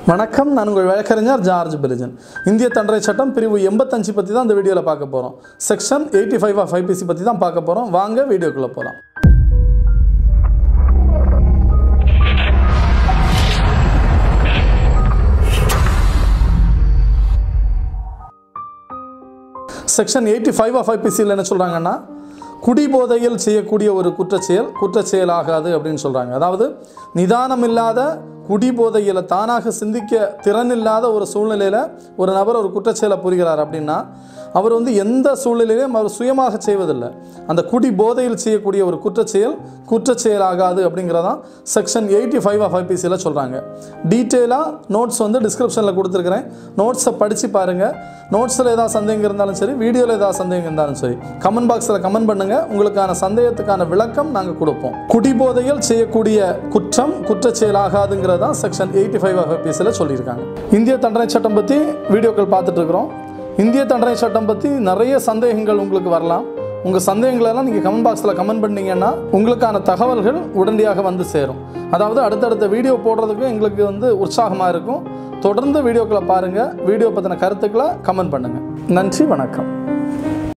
வணக்கம் நான் உங்கள் வழக்கறிஞர் ஜார்ஜ் பெலிஜன் இந்திய தண்டனை சட்டம் பிரிவு எண்பத்தஞ்சு பற்றி தான் இந்த வீடியோவில் பார்க்க போகிறோம் section eighty five of IPC பற்றி தான் பார்க்க போகிறோம் வாங்க வீடியோக்குள்ளே போகலாம் செக்ஷன் எயிட்டி ஃபைவ் ஆஃப் ஐபிசியில் என்ன சொல்கிறாங்கன்னா குடிபோதையில் செய்யக்கூடிய ஒரு குற்றச்செயல் குற்றச்செயல் ஆகாது அப்படின்னு சொல்கிறாங்க அதாவது நிதானம் இல்லாத குடிபோதையில் தானாக சிந்திக்க திறன் இல்லாத ஒரு சூழ்நிலையில் ஒரு நபர் ஒரு குற்றச்செயலை புரிகிறார் அப்படின்னா அவர் வந்து எந்த சூழ்நிலையிலும் அவர் சுயமாக செய்வதில்லை அந்த குடி போதையில் செய்யக்கூடிய ஒரு குற்றச்செயல் குற்றச்செயல் ஆகாது அப்படிங்கிறதான் செக்ஷன் எயிட்டி ஃபைவ் ஆஃப் ஐபிசியில் சொல்கிறாங்க டீட்டெயிலாக நோட்ஸ் வந்து டிஸ்கிரிப்ஷனில் கொடுத்துருக்குறேன் நோட்ஸை படித்து பாருங்கள் நோட்ஸில் ஏதாவது சந்தேகம் இருந்தாலும் சரி வீடியோவில் ஏதாவது சந்தேகம் இருந்தாலும் சரி கமெண்ட் பாக்ஸில் கமெண்ட் பண்ணுங்கள் உங்களுக்கான சந்தேகத்துக்கான விளக்கம் நாங்கள் கொடுப்போம் குடிபோதையில் செய்யக்கூடிய குற்றம் குற்றச்செயல் ஆகாதுங்கிறது தான் செக்ஷன் எயிட்டி ஃபைவ் ஆஃப் ஐபிசியில் சொல்லியிருக்காங்க இந்திய தண்டனை சட்டம் பற்றி வீடியோக்கள் பார்த்துட்டு இருக்கிறோம் இந்திய தண்டனை சட்டம் பற்றி நிறைய சந்தேகங்கள் உங்களுக்கு வரலாம் உங்கள் சந்தேகங்களெல்லாம் நீங்கள் கமெண்ட் பாக்ஸில் கமெண்ட் பண்ணீங்கன்னா உங்களுக்கான தகவல்கள் உடனடியாக வந்து சேரும் அதாவது அடுத்தடுத்த வீடியோ போடுறதுக்கு எங்களுக்கு வந்து உற்சாகமாக இருக்கும் தொடர்ந்து வீடியோக்களை பாருங்கள் வீடியோ பற்றின கருத்துக்களை கமெண்ட் பண்ணுங்கள் நன்றி வணக்கம்